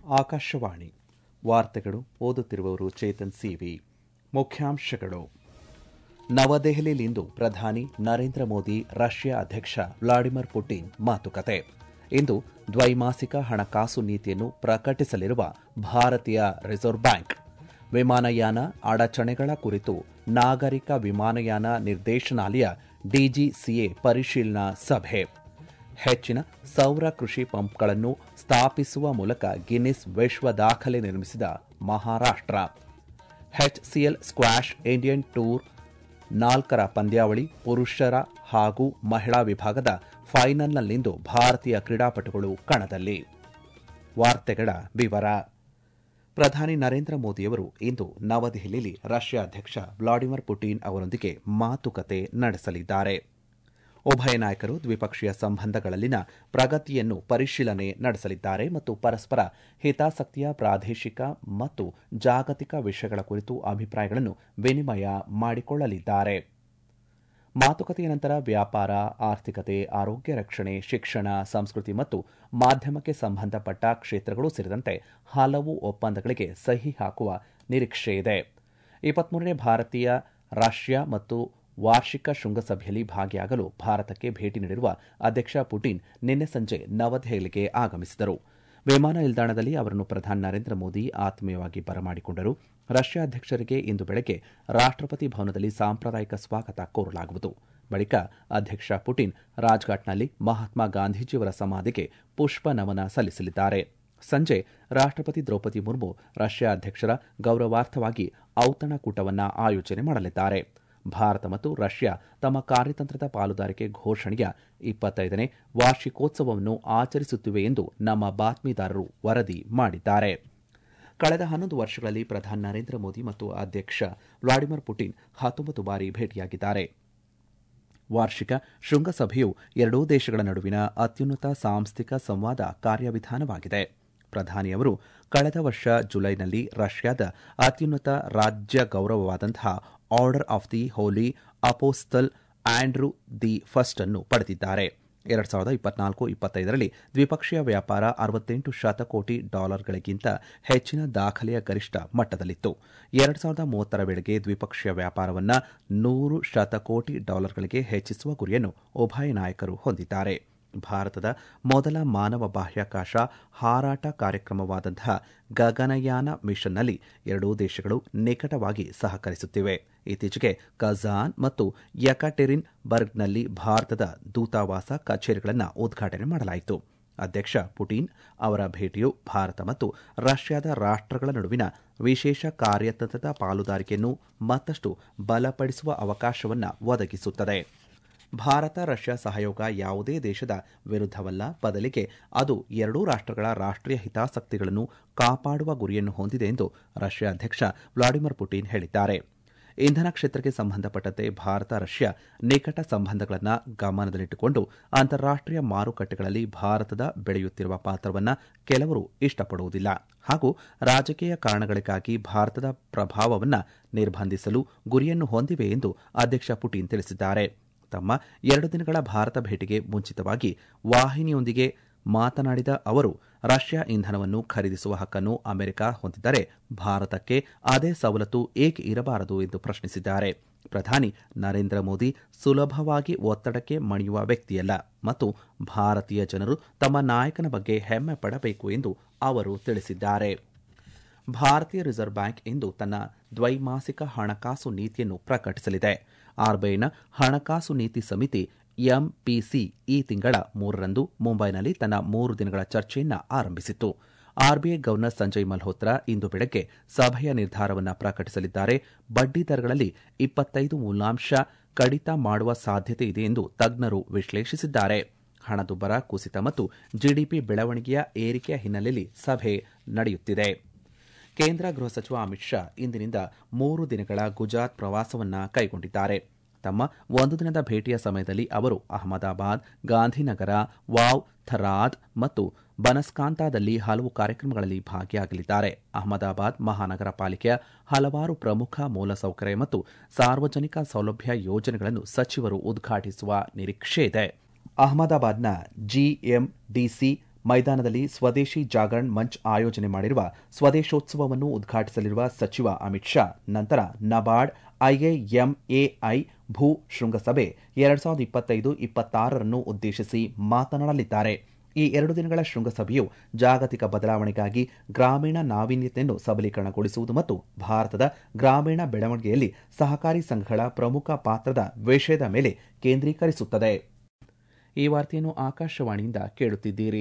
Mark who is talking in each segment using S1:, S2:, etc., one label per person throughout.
S1: ಆಕಾಶವಾಣಿ ವಾರ್ತೆಗಳು ಓದುತ್ತಿರುವವರು ಚೇತನ್ ಸಿವಿ ಮುಖ್ಯಾಂಶಗಳು ನವದೆಹಲಿಯಲ್ಲಿಂದು ಪ್ರಧಾನಿ ನರೇಂದ್ರ ಮೋದಿ ರಷ್ಯಾ ಅಧ್ಯಕ್ಷ ವ್ಲಾಡಿಮಿರ್ ಪುಟಿನ್ ಮಾತುಕತೆ ಇಂದು ದ್ವೈಮಾಸಿಕ ಹಣಕಾಸು ನೀತಿಯನ್ನು ಪ್ರಕಟಿಸಲಿರುವ ಭಾರತೀಯ ರಿಸರ್ವ್ ಬ್ಯಾಂಕ್ ವಿಮಾನಯಾನ ಅಡಚಣೆಗಳ ಕುರಿತು ನಾಗರಿಕ ವಿಮಾನಯಾನ ನಿರ್ದೇಶನಾಲಯ ಡಿಜಿಸಿಎ ಪರಿಶೀಲನಾ ಸಭೆ ಹೆಚ್ಚಿನ ಸೌರ ಕೃಷಿ ಪಂಪ್ಗಳನ್ನು ಸ್ಥಾಪಿಸುವ ಮೂಲಕ ಗಿನ್ನಿಸ್ ವಿಶ್ವ ದಾಖಲೆ ನಿರ್ಮಿಸಿದ Maharashtra HCL squash Indian tour ನಾಲ್ಕರ ಪಂದ್ಯಾವಳಿ ಪುರುಷರ ಹಾಗೂ ಮಹಿಳಾ ವಿಭಾಗದ ಫೈನಲ್ನಲ್ಲಿಂದು ಭಾರತೀಯ ಕ್ರೀಡಾಪಟುಗಳು ಕಣದಲ್ಲಿ ವಾರ್ತೆಗಳ ವಿವರ ಪ್ರಧಾನಿ ನರೇಂದ್ರ ಮೋದಿಯವರು ಇಂದು ನವದೆಹಲಿಯಲ್ಲಿ ರಷ್ಯಾ ಅಧ್ಯಕ್ಷ ವ್ಲಾಡಿಮಿರ್ ಪುಟಿನ್ ಅವರೊಂದಿಗೆ ಮಾತುಕತೆ ನಡೆಸಲಿದ್ದಾರೆ ಉಭಯ ನಾಯಕರು ದ್ವಿಪಕ್ಷೀಯ ಸಂಬಂಧಗಳಲ್ಲಿನ ಪ್ರಗತಿಯನ್ನು ಪರಿಶೀಲನೆ ನಡೆಸಲಿದ್ದಾರೆ ಮತ್ತು ಪರಸ್ಪರ ಹಿತಾಸಕ್ತಿಯ ಪ್ರಾದೇಶಿಕ ಮತ್ತು ಜಾಗತಿಕ ವಿಷಯಗಳ ಕುರಿತು ಅಭಿಪ್ರಾಯಗಳನ್ನು ವಿನಿಮಯ ಮಾಡಿಕೊಳ್ಳಲಿದ್ದಾರೆ ಮಾತುಕತೆಯ ನಂತರ ವ್ಯಾಪಾರ ಆರ್ಥಿಕತೆ ಆರೋಗ್ಯ ರಕ್ಷಣೆ ಶಿಕ್ಷಣ ಸಂಸ್ಕೃತಿ ಮತ್ತು ಮಾಧ್ಯಮಕ್ಕೆ ಸಂಬಂಧಪಟ್ಟ ಕ್ಷೇತ್ರಗಳು ಸೇರಿದಂತೆ ಹಲವು ಒಪ್ಪಂದಗಳಿಗೆ ಸಹಿ ಹಾಕುವ ನಿರೀಕ್ಷೆಯಿದೆ ಇಪ್ಪತ್ಮೂರನೇ ಭಾರತೀಯ ರಷ್ಯಾ ಮತ್ತು ವಾರ್ಷಿಕ ಶೃಂಗಸಭೆಯಲ್ಲಿ ಭಾಗಿಯಾಗಲು ಭಾರತಕ್ಕೆ ಭೇಟಿ ನೀಡಿರುವ ಅಧ್ಯಕ್ಷ ಪುಟಿನ್ ನಿನ್ನೆ ಸಂಜೆ ನವದೆಹಲಿಗೆ ಆಗಮಿಸಿದರು ವಿಮಾನ ನಿಲ್ದಾಣದಲ್ಲಿ ಅವರನ್ನು ಪ್ರಧಾನಿ ನರೇಂದ್ರ ಮೋದಿ ಆತ್ಮೀಯವಾಗಿ ಬರಮಾಡಿಕೊಂಡರು ರಷ್ಯಾ ಅಧ್ಯಕ್ಷರಿಗೆ ಇಂದು ಬೆಳಗ್ಗೆ ರಾಷ್ಟಪತಿ ಭವನದಲ್ಲಿ ಸಾಂಪ್ರದಾಯಿಕ ಸ್ವಾಗತ ಕೋರಲಾಗುವುದು ಬಳಿಕ ಅಧ್ಯಕ್ಷ ಪುಟಿನ್ ರಾಜ್ಘಾಟ್ನಲ್ಲಿ ಮಹಾತ್ಮ ಗಾಂಧೀಜಿಯವರ ಸಮಾಧಿಗೆ ಪುಷ್ಪ ನಮನ ಸಲ್ಲಿಸಲಿದ್ದಾರೆ ಸಂಜೆ ರಾಷ್ಟಪತಿ ದ್ರೌಪದಿ ಮುರ್ಮು ರಷ್ಯಾ ಅಧ್ಯಕ್ಷರ ಗೌರವಾರ್ಥವಾಗಿ ಔತಣಕೂಟವನ್ನು ಆಯೋಜನೆ ಮಾಡಲಿದ್ದಾರೆ ಭಾರತ ಮತ್ತು ರಷ್ಯಾ ತಮ್ಮ ಕಾರ್ಯತಂತ್ರದ ಪಾಲುದಾರಿಕೆ ಘೋಷಣೆಯ ಇಪ್ಪತ್ತೈದನೇ ವಾರ್ಷಿಕೋತ್ಸವವನ್ನು ಆಚರಿಸುತ್ತಿವೆ ಎಂದು ನಮ್ಮ ಬಾತ್ಮೀದಾರರು ವರದಿ ಮಾಡಿದ್ದಾರೆ ಕಳೆದ ಹನ್ನೊಂದು ವರ್ಷಗಳಲ್ಲಿ ಪ್ರಧಾನಿ ನರೇಂದ್ರ ಮೋದಿ ಮತ್ತು ಅಧ್ಯಕ್ಷ ವ್ಲಾಡಿಮಿರ್ ಪುಟಿನ್ ಹತ್ತೊಂಬತ್ತು ಬಾರಿ ಭೇಟಿಯಾಗಿದ್ದಾರೆ ವಾರ್ಷಿಕ ಶೃಂಗಸಭೆಯು ಎರಡೂ ದೇಶಗಳ ನಡುವಿನ ಅತ್ಯುನ್ನತ ಸಾಂಸ್ಥಿಕ ಸಂವಾದ ಕಾರ್ಯವಿಧಾನವಾಗಿದೆ ಪ್ರಧಾನಿಯವರು ಕಳೆದ ವರ್ಷ ಜುಲೈನಲ್ಲಿ ರಷ್ಯಾದ ಅತ್ಯುನ್ನತ ರಾಜ್ಯ ಗೌರವವಾದಂತಹ order of the holy apostle Andrew the first ಅನ್ನು ಪಡೆದಿದ್ದಾರೆ ಎರಡ್ ಸಾವಿರದ ಇಪ್ಪತ್ನಾಲ್ಕು ಇಪ್ಪತ್ತೈದರಲ್ಲಿ ದ್ವಿಪಕ್ಷೀಯ ವ್ಯಾಪಾರ ಅರವತ್ತೆಂಟು ಶತಕೋಟಿ ಡಾಲರ್ಗಳಿಗಿಂತ ಹೆಚ್ಚಿನ ದಾಖಲೆಯ ಗರಿಷ್ಠ ಮಟ್ಟದಲ್ಲಿತ್ತು ಎರಡ್ ಸಾವಿರದ ಮೂವತ್ತರ ವೇಳೆಗೆ ದ್ವಿಪಕ್ಷೀಯ ವ್ಯಾಪಾರವನ್ನು ನೂರು ಶತಕೋಟಿ ಡಾಲರ್ಗಳಿಗೆ ಹೆಚ್ಚಿಸುವ ಗುರಿಯನ್ನು ಉಭಯ ನಾಯಕರು ಹೊಂದಿದ್ದಾರೆ ಭಾರತದ ಮೊದಲ ಮಾನವ ಬಾಹ್ಯಾಕಾಶ ಹಾರಾಟ ಕಾರ್ಯಕ್ರಮವಾದಂತಹ ಗಗನಯಾನ ಮಿಷನ್ನಲ್ಲಿ ಎರಡೂ ದೇಶಗಳು ನಿಕಟವಾಗಿ ಸಹಕರಿಸುತ್ತಿವೆ ಇತ್ತೀಚೆಗೆ ಕಜಾನ್ ಮತ್ತು ಯಕಾಟೆರಿನ್ ಬರ್ಗ್ನಲ್ಲಿ ಭಾರತದ ದೂತಾವಾಸ ಕಚೇರಿಗಳನ್ನು ಉದ್ಘಾಟನೆ ಮಾಡಲಾಯಿತು ಅಧ್ಯಕ್ಷ ಪುಟಿನ್ ಅವರ ಭೇಟಿಯು ಭಾರತ ಮತ್ತು ರಷ್ಯಾದ ರಾಷ್ಟಗಳ ನಡುವಿನ ವಿಶೇಷ ಕಾರ್ಯತಂತ್ರದ ಪಾಲುದಾರಿಕೆಯನ್ನು ಮತ್ತಷ್ಟು ಬಲಪಡಿಸುವ ಅವಕಾಶವನ್ನು ಒದಗಿಸುತ್ತದೆ ಭಾರತ ರಷ್ಯಾ ಸಹಯೋಗ ಯಾವುದೇ ದೇಶದ ವಿರುದ್ಧವಲ್ಲ ಬದಲಿಗೆ ಅದು ಎರಡೂ ರಾಷ್ಟಗಳ ರಾಷ್ಟೀಯ ಹಿತಾಸಕ್ತಿಗಳನ್ನು ಕಾಪಾಡುವ ಗುರಿಯನ್ನು ಹೊಂದಿದೆ ಎಂದು ರಷ್ಯಾ ಅಧ್ಯಕ್ಷ ವ್ಲಾಡಿಮಿರ್ ಪುಟಿನ್ ಹೇಳಿದ್ದಾರೆ ಇಂಧನ ಕ್ಷೇತ್ರಕ್ಕೆ ಸಂಬಂಧಪಟ್ಟಂತೆ ಭಾರತ ರಷ್ಯಾ ನಿಕಟ ಸಂಬಂಧಗಳನ್ನು ಗಮನದಲ್ಲಿಟ್ಟುಕೊಂಡು ಅಂತಾರಾಷ್ಟೀಯ ಮಾರುಕಟ್ಟೆಗಳಲ್ಲಿ ಭಾರತದ ಬೆಳೆಯುತ್ತಿರುವ ಪಾತ್ರವನ್ನು ಕೆಲವರು ಇಷ್ಟಪಡುವುದಿಲ್ಲ ಹಾಗೂ ರಾಜಕೀಯ ಕಾರಣಗಳಿಗಾಗಿ ಭಾರತದ ಪ್ರಭಾವವನ್ನು ನಿರ್ಬಂಧಿಸಲು ಗುರಿಯನ್ನು ಹೊಂದಿವೆ ಎಂದು ಅಧ್ಯಕ್ಷ ಪುಟಿನ್ ತಿಳಿಸಿದ್ದಾರೆ ತಮ್ಮ ಎರಡು ದಿನಗಳ ಭಾರತ ಭೇಟಿಗೆ ಮುಂಚಿತವಾಗಿ ವಾಹಿನಿಯೊಂದಿಗೆ ಮಾತನಾಡಿದ ಅವರು ರಷ್ಯಾ ಇಂಧನವನ್ನು ಖರೀದಿಸುವ ಹಕ್ಕನ್ನು ಅಮೆರಿಕ ಹೊಂದಿದ್ದರೆ ಭಾರತಕ್ಕೆ ಅದೇ ಸವಲತ್ತು ಏಕೆ ಇರಬಾರದು ಎಂದು ಪ್ರಶ್ನಿಸಿದ್ದಾರೆ ಪ್ರಧಾನಿ ನರೇಂದ್ರ ಮೋದಿ ಸುಲಭವಾಗಿ ಒತ್ತಡಕ್ಕೆ ಮಣಿಯುವ ವ್ಯಕ್ತಿಯಲ್ಲ ಮತ್ತು ಭಾರತೀಯ ಜನರು ತಮ್ಮ ನಾಯಕನ ಬಗ್ಗೆ ಹೆಮ್ಮೆ ಪಡಬೇಕು ಎಂದು ಅವರು ತಿಳಿಸಿದ್ದಾರೆ ಭಾರತೀಯ ರಿಸರ್ವ್ ಬ್ಯಾಂಕ್ ಇಂದು ತನ್ನ ದ್ವೈಮಾಸಿಕ ಹಣಕಾಸು ನೀತಿಯನ್ನು ಪ್ರಕಟಿಸಲಿದೆ ಆರ್ಬಿಐನ ಹಣಕಾಸು ನೀತಿ ಸಮಿತಿ ಎಂಪಿಸಿ ಈ ತಿಂಗಳ ಮೂರರಂದು ಮುಂಬೈನಲ್ಲಿ ತನ್ನ ಮೂರು ದಿನಗಳ ಚರ್ಚೆಯನ್ನು ಆರಂಭಿಸಿತ್ತು ಆರ್ಬಿಐ ಗವರ್ನರ್ ಸಂಜಯ್ ಮಲ್ಹೋತ್ರಾ ಇಂದು ಬೆಳಗ್ಗೆ ಸಭೆಯ ನಿರ್ಧಾರವನ್ನು ಪ್ರಕಟಿಸಲಿದ್ದಾರೆ ಬಡ್ಡಿ ದರಗಳಲ್ಲಿ ಇಪ್ಪತ್ತೈದು ಮೂಲಾಂಶ ಕಡಿತ ಮಾಡುವ ಸಾಧ್ಯತೆ ಇದೆ ಎಂದು ತಜ್ಞರು ವಿಶ್ಲೇಷಿಸಿದ್ದಾರೆ ಹಣದುಬ್ಬರ ಕುಸಿತ ಮತ್ತು ಜಿಡಿಪಿ ಬೆಳವಣಿಗೆಯ ಏರಿಕೆಯ ಹಿನ್ನೆಲೆಯಲ್ಲಿ ಸಭೆ ನಡೆಯುತ್ತಿದೆ ಕೇಂದ್ರ ಗೃಹ ಸಚಿವ ಅಮಿತ್ ಶಾ ಇಂದಿನಿಂದ ಮೂರು ದಿನಗಳ ಗುಜರಾತ್ ಪ್ರವಾಸವನ್ನು ಕೈಗೊಂಡಿದ್ದಾರೆ ತಮ್ಮ ಒಂದು ದಿನದ ಭೇಟಿಯ ಸಮಯದಲ್ಲಿ ಅವರು ಅಹಮದಾಬಾದ್ ಗಾಂಧಿನಗರ ವಾವ್ ಥರಾದ್ ಮತ್ತು ಬನಸ್ಕಾಂತಾದಲ್ಲಿ ಹಲವು ಕಾರ್ಯಕ್ರಮಗಳಲ್ಲಿ ಭಾಗಿಯಾಗಲಿದ್ದಾರೆ ಅಹಮದಾಬಾದ್ ಮಹಾನಗರ ಪಾಲಿಕೆಯ ಹಲವಾರು ಪ್ರಮುಖ ಮೂಲಸೌಕರ್ಯ ಮತ್ತು ಸಾರ್ವಜನಿಕ ಸೌಲಭ್ಯ ಯೋಜನೆಗಳನ್ನು ಸಚಿವರು ಉದ್ಘಾಟಿಸುವ ನಿರೀಕ್ಷೆಯಿದೆ ಅಹಮದಾಬಾದ್ನ ಜಿಎಂಡಿಸಿ ಮೈದಾನದಲ್ಲಿ ಸ್ವದೇಶಿ ಜಾಗರಣ್ ಮಂಚ್ ಆಯೋಜನೆ ಮಾಡಿರುವ ಸ್ವದೇಶೋತ್ಸವವನ್ನು ಉದ್ಘಾಟಿಸಲಿರುವ ಸಚಿವ ಅಮಿತ್ ಶಾ ನಂತರ ನಬಾರ್ಡ್ ಐಎಎಂಎಐ ಭೂ ಶೃಂಗಸಭೆ ಎರಡ್ ಸಾವಿರದ ಇಪ್ಪತ್ತೈದು ಇಪ್ಪತ್ತಾರರನ್ನು ಉದ್ದೇಶಿಸಿ ಮಾತನಾಡಲಿದ್ದಾರೆ ಈ ಎರಡು ದಿನಗಳ ಶೃಂಗಸಭೆಯು ಜಾಗತಿಕ ಬದಲಾವಣೆಗಾಗಿ ಗ್ರಾಮೀಣ ನಾವೀನ್ಯತೆಯನ್ನು ಸಬಲೀಕರಣಗೊಳಿಸುವುದು ಮತ್ತು ಭಾರತದ ಗ್ರಾಮೀಣ ಬೆಳವಣಿಗೆಯಲ್ಲಿ ಸಹಕಾರಿ ಸಂಘಗಳ ಪ್ರಮುಖ ಪಾತ್ರದ ವಿಷಯದ ಮೇಲೆ ಕೇಂದ್ರೀಕರಿಸುತ್ತದೆ ಈ ವಾರ್ತೆಯನ್ನು ಆಕಾಶವಾಣಿಯಿಂದ ಕೇಳುತ್ತಿದ್ದೀರಿ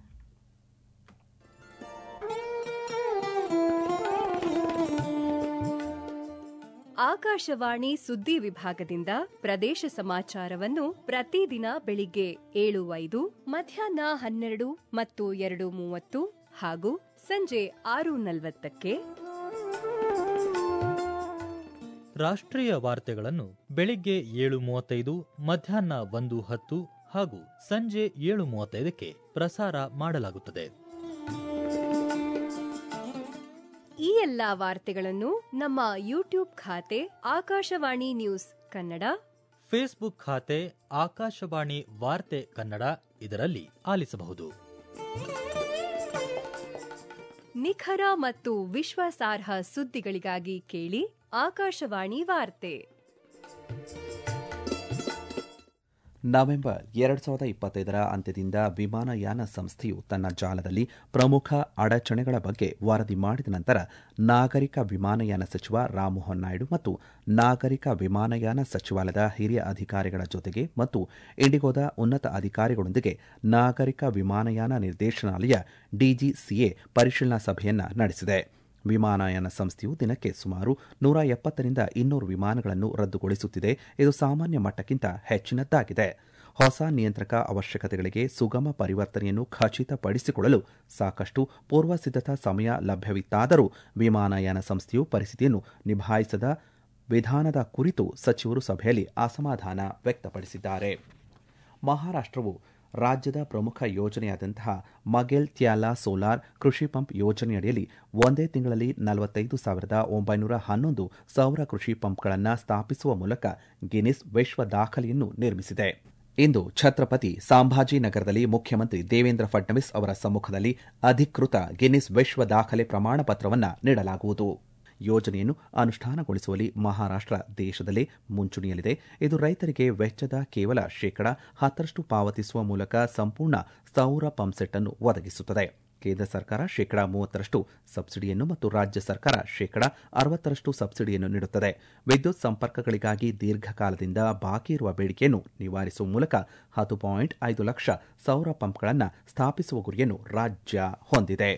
S2: ಆಕಾಶವಾಣಿ ಸುದ್ದಿ ವಿಭಾಗದಿಂದ ಪ್ರದೇಶ ಸಮಾಚಾರವನ್ನು ಪ್ರತಿದಿನ ಬೆಳಿಗ್ಗೆ ಏಳು ಐದು ಮಧ್ಯಾಹ್ನ ಹನ್ನೆರಡು ಮತ್ತು ಎರಡು ಮೂವತ್ತು ಹಾಗೂ ಸಂಜೆ ಆರು ನಲವತ್ತಕ್ಕೆ
S3: ರಾಷ್ಟ್ರೀಯ ವಾರ್ತೆಗಳನ್ನು ಬೆಳಿಗ್ಗೆ ಏಳು ಮೂವತ್ತೈದು ಮಧ್ಯಾಹ್ನ ಒಂದು ಹತ್ತು ಹಾಗೂ ಸಂಜೆ ಏಳು ಮೂವತ್ತೈದಕ್ಕೆ ಪ್ರಸಾರ ಮಾಡಲಾಗುತ್ತದೆ
S2: ಈ ಎಲ್ಲಾ ವಾರ್ತೆಗಳನ್ನು ನಮ್ಮ ಯೂಟ್ಯೂಬ್ ಖಾತೆ ಆಕಾಶವಾಣಿ ನ್ಯೂಸ್ ಕನ್ನಡ
S3: ಫೇಸ್ಬುಕ್ ಖಾತೆ ಆಕಾಶವಾಣಿ ವಾರ್ತೆ ಕನ್ನಡ ಇದರಲ್ಲಿ ಆಲಿಸಬಹುದು
S2: ನಿಖರ ಮತ್ತು ವಿಶ್ವಾಸಾರ್ಹ ಸುದ್ದಿಗಳಿಗಾಗಿ ಕೇಳಿ ಆಕಾಶವಾಣಿ ವಾರ್ತೆ
S1: ನವೆಂಬರ್ ಎರಡ್ ಸಾವಿರದ ಇಪ್ಪತ್ತೈದರ ಅಂತ್ಯದಿಂದ ವಿಮಾನಯಾನ ಸಂಸ್ಥೆಯು ತನ್ನ ಜಾಲದಲ್ಲಿ ಪ್ರಮುಖ ಅಡಚಣೆಗಳ ಬಗ್ಗೆ ವರದಿ ಮಾಡಿದ ನಂತರ ನಾಗರಿಕ ವಿಮಾನಯಾನ ಸಚಿವ ರಾಮಮೋಹನ್ ನಾಯ್ಡು ಮತ್ತು ನಾಗರಿಕ ವಿಮಾನಯಾನ ಸಚಿವಾಲಯದ ಹಿರಿಯ ಅಧಿಕಾರಿಗಳ ಜೊತೆಗೆ ಮತ್ತು ಇಂಡಿಗೋದ ಉನ್ನತ ಅಧಿಕಾರಿಗಳೊಂದಿಗೆ ನಾಗರಿಕ ವಿಮಾನಯಾನ ನಿರ್ದೇಶನಾಲಯ ಡಿಜಿಸಿಎ ಪರಿಶೀಲನಾ ಸಭೆಯನ್ನ ನಡೆಸಿದೆ ವಿಮಾನಯಾನ ಸಂಸ್ಥೆಯು ದಿನಕ್ಕೆ ಸುಮಾರು ನೂರ ಎಪ್ಪತ್ತರಿಂದ ಇನ್ನೂರು ವಿಮಾನಗಳನ್ನು ರದ್ದುಗೊಳಿಸುತ್ತಿದೆ ಇದು ಸಾಮಾನ್ಯ ಮಟ್ಟಕ್ಕಿಂತ ಹೆಚ್ಚಿನದ್ದಾಗಿದೆ ಹೊಸ ನಿಯಂತ್ರಕ ಅವಶ್ಯಕತೆಗಳಿಗೆ ಸುಗಮ ಪರಿವರ್ತನೆಯನ್ನು ಖಚಿತಪಡಿಸಿಕೊಳ್ಳಲು ಸಾಕಷ್ಟು ಪೂರ್ವ ಸಿದ್ಧತಾ ಸಮಯ ಲಭ್ಯವಿತ್ತಾದರೂ ವಿಮಾನಯಾನ ಸಂಸ್ಥೆಯು ಪರಿಸ್ಥಿತಿಯನ್ನು ನಿಭಾಯಿಸದ ವಿಧಾನದ ಕುರಿತು ಸಚಿವರು ಸಭೆಯಲ್ಲಿ ಅಸಮಾಧಾನ ವ್ಯಕ್ತಪಡಿಸಿದ್ದಾರೆ ಮಹಾರಾಷ್ಟವು ರಾಜ್ಯದ ಪ್ರಮುಖ ಯೋಜನೆಯಾದಂತಹ ಮಗೆಲ್ ತ್ಯಾಲಾ ಸೋಲಾರ್ ಕೃಷಿ ಪಂಪ್ ಯೋಜನೆಯಡಿಯಲ್ಲಿ ಒಂದೇ ತಿಂಗಳಲ್ಲಿ ನಲವತ್ತೈದು ಸಾವಿರದ ಒಂಬೈನೂರ ಹನ್ನೊಂದು ಸೌರ ಕೃಷಿ ಪಂಪ್ಗಳನ್ನು ಸ್ಥಾಪಿಸುವ ಮೂಲಕ ಗಿನ್ನಿಸ್ ವಿಶ್ವ ದಾಖಲೆಯನ್ನು ನಿರ್ಮಿಸಿದೆ ಇಂದು ಛತ್ರಪತಿ ಸಾಂಭಾಜಿನಗರದಲ್ಲಿ ಮುಖ್ಯಮಂತ್ರಿ ದೇವೇಂದ್ರ ಫಡ್ನವೀಸ್ ಅವರ ಸಮ್ಮುಖದಲ್ಲಿ ಅಧಿಕೃತ ಗಿನ್ನಿಸ್ ವಿಶ್ವ ದಾಖಲೆ ಪ್ರಮಾಣ ಪತ್ರವನ್ನು ನೀಡಲಾಗುವುದು ಯೋಜನೆಯನ್ನು ಅನುಷ್ಠಾನಗೊಳಿಸುವಲ್ಲಿ ಮಹಾರಾಷ್ಟ್ರ ದೇಶದಲ್ಲೇ ಮುಂಚೂಣಿಯಲ್ಲಿದೆ ಇದು ರೈತರಿಗೆ ವೆಚ್ಚದ ಕೇವಲ ಶೇಕಡ ಹತ್ತರಷ್ಟು ಪಾವತಿಸುವ ಮೂಲಕ ಸಂಪೂರ್ಣ ಸೌರ ಪಂಪ್ಸೆಟ್ ಅನ್ನು ಒದಗಿಸುತ್ತದೆ ಕೇಂದ್ರ ಸರ್ಕಾರ ಶೇಕಡ ಮೂವತ್ತರಷ್ಟು ಸಬ್ಸಿಡಿಯನ್ನು ಮತ್ತು ರಾಜ್ಯ ಸರ್ಕಾರ ಶೇಕಡ ಅರವತ್ತರಷ್ಟು ಸಬ್ಸಿಡಿಯನ್ನು ನೀಡುತ್ತದೆ ವಿದ್ಯುತ್ ಸಂಪರ್ಕಗಳಿಗಾಗಿ ದೀರ್ಘಕಾಲದಿಂದ ಬಾಕಿ ಇರುವ ಬೇಡಿಕೆಯನ್ನು ನಿವಾರಿಸುವ ಮೂಲಕ ಹತ್ತು ಪಾಯಿಂಟ್ ಐದು ಲಕ್ಷ ಸೌರ ಪಂಪ್ಗಳನ್ನು ಸ್ಥಾಪಿಸುವ ಗುರಿಯನ್ನು ರಾಜ್ಯ ಹೊಂದಿದೆ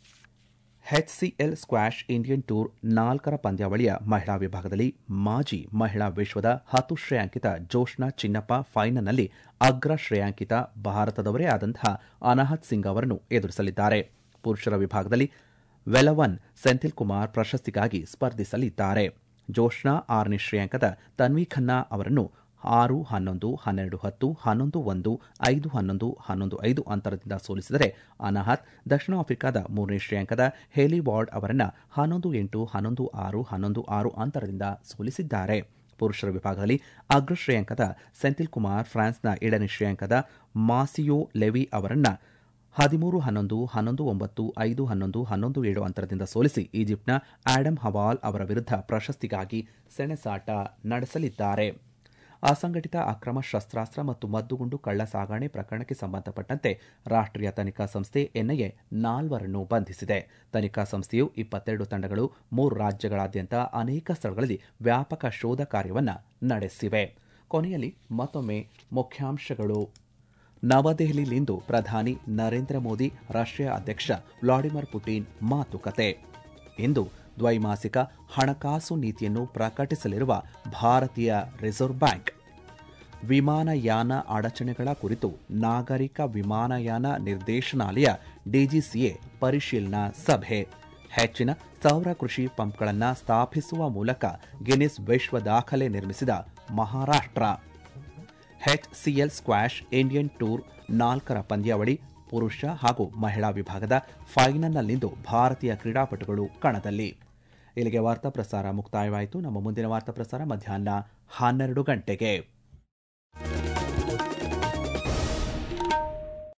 S1: ಎಚ್ಸಿಎಲ್ ಸ್ಕ್ವಾಷ್ ಇಂಡಿಯನ್ ಟೂರ್ ನಾಲ್ಕರ ಪಂದ್ಯಾವಳಿಯ ಮಹಿಳಾ ವಿಭಾಗದಲ್ಲಿ ಮಾಜಿ ಮಹಿಳಾ ವಿಶ್ವದ ಹತ್ತು ಶ್ರೇಯಾಂಕಿತ ಜೋಷ್ನಾ ಚಿನ್ನಪ್ಪ ಫೈನಲ್ನಲ್ಲಿ ಅಗ್ರ ಶ್ರೇಯಾಂಕಿತ ಭಾರತದವರೇ ಆದಂತಹ ಅನಾಹತ್ ಸಿಂಗ್ ಅವರನ್ನು ಎದುರಿಸಲಿದ್ದಾರೆ ಪುರುಷರ ವಿಭಾಗದಲ್ಲಿ ವೆಲವನ್ ಸೆಂಥಿಲ್ ಕುಮಾರ್ ಪ್ರಶಸ್ತಿಗಾಗಿ ಸ್ಪರ್ಧಿಸಲಿದ್ದಾರೆ ಜೋಷ್ನಾ ಆರನೇ ಶ್ರೇಯಾಂಕದ ತನ್ವಿ ಖನ್ನಾ ಅವರನ್ನು ಆರು ಹನ್ನೊಂದು ಹನ್ನೆರಡು ಹತ್ತು ಹನ್ನೊಂದು ಒಂದು ಐದು ಹನ್ನೊಂದು ಹನ್ನೊಂದು ಐದು ಅಂತರದಿಂದ ಸೋಲಿಸಿದರೆ ಅನಾಹತ್ ದಕ್ಷಿಣ ಆಫ್ರಿಕಾದ ಮೂರನೇ ಶ್ರೇಯಾಂಕದ ಹೇಲಿ ವಾರ್ಡ್ ಅವರನ್ನು ಹನ್ನೊಂದು ಎಂಟು ಹನ್ನೊಂದು ಆರು ಹನ್ನೊಂದು ಆರು ಅಂತರದಿಂದ ಸೋಲಿಸಿದ್ದಾರೆ ಪುರುಷರ ವಿಭಾಗದಲ್ಲಿ ಅಗ್ರ ಶ್ರೇಯಾಂಕದ ಸೆಂಥಿಲ್ ಕುಮಾರ್ ಫ್ರಾನ್ಸ್ನ ಏಳನೇ ಶ್ರೇಯಾಂಕದ ಮಾಸಿಯೋ ಲೆವಿ ಅವರನ್ನ ಹದಿಮೂರು ಹನ್ನೊಂದು ಹನ್ನೊಂದು ಒಂಬತ್ತು ಐದು ಹನ್ನೊಂದು ಹನ್ನೊಂದು ಏಳು ಅಂತರದಿಂದ ಸೋಲಿಸಿ ಈಜಿಪ್ಟ್ನ ಆಡಮ್ ಹವಾಲ್ ಅವರ ವಿರುದ್ಧ ಪ್ರಶಸ್ತಿಗಾಗಿ ಸೆಣಸಾಟ ನಡೆಸಲಿದ್ದಾರೆ ಅಸಂಘಟಿತ ಅಕ್ರಮ ಶಸ್ತ್ರಾಸ್ತ್ರ ಮತ್ತು ಮದ್ದುಗುಂಡು ಕಳ್ಳ ಸಾಗಣೆ ಪ್ರಕರಣಕ್ಕೆ ಸಂಬಂಧಪಟ್ಟಂತೆ ರಾಷ್ಟ್ರೀಯ ತನಿಖಾ ಸಂಸ್ಥೆ ಎನ್ಐಎ ನಾಲ್ವರನ್ನು ಬಂಧಿಸಿದೆ ತನಿಖಾ ಸಂಸ್ಥೆಯು ಇಪ್ಪತ್ತೆರಡು ತಂಡಗಳು ಮೂರು ರಾಜ್ಯಗಳಾದ್ಯಂತ ಅನೇಕ ಸ್ಥಳಗಳಲ್ಲಿ ವ್ಯಾಪಕ ಶೋಧ ಕಾರ್ಯವನ್ನು ನಡೆಸಿವೆ ಕೊನೆಯಲ್ಲಿ ಮತ್ತೊಮ್ಮೆ ಮುಖ್ಯಾಂಶಗಳು ನವದೆಹಲಿಯಲ್ಲಿಂದು ಪ್ರಧಾನಿ ನರೇಂದ್ರ ಮೋದಿ ರಷ್ಯಾ ಅಧ್ಯಕ್ಷ ವ್ಲಾಡಿಮಿರ್ ಪುಟಿನ್ ಮಾತುಕತೆ ಇಂದು ದ್ವೈಮಾಸಿಕ ಹಣಕಾಸು ನೀತಿಯನ್ನು ಪ್ರಕಟಿಸಲಿರುವ ಭಾರತೀಯ ರಿಸರ್ವ್ ಬ್ಯಾಂಕ್ ವಿಮಾನಯಾನ ಅಡಚಣೆಗಳ ಕುರಿತು ನಾಗರಿಕ ವಿಮಾನಯಾನ ನಿರ್ದೇಶನಾಲಯ ಡಿಜಿಸಿಎ ಪರಿಶೀಲನಾ ಸಭೆ ಹೆಚ್ಚಿನ ಸೌರ ಕೃಷಿ ಪಂಪ್ಗಳನ್ನು ಸ್ಥಾಪಿಸುವ ಮೂಲಕ ಗಿನ್ನಿಸ್ ವಿಶ್ವ ದಾಖಲೆ ನಿರ್ಮಿಸಿದ Maharashtra HCL squash Indian tour ನಾಲ್ಕರ ಪಂದ್ಯಾವಳಿ ಪುರುಷ ಹಾಗೂ ಮಹಿಳಾ ವಿಭಾಗದ ಫೈನಲ್ನಲ್ಲಿಂದು ಭಾರತೀಯ ಕ್ರೀಡಾಪಟುಗಳು ಕಣದಲ್ಲಿ ಇಲ್ಲಿಗೆ ವಾರ್ತಾ ಪ್ರಸಾರ ಮುಕ್ತಾಯವಾಯಿತು ನಮ್ಮ ಮುಂದಿನ ವಾರ್ತಾ ಪ್ರಸಾರ ಮಧ್ಯಾಹ್ನ ಹನ್ನೆರಡು ಗಂಟೆಗೆ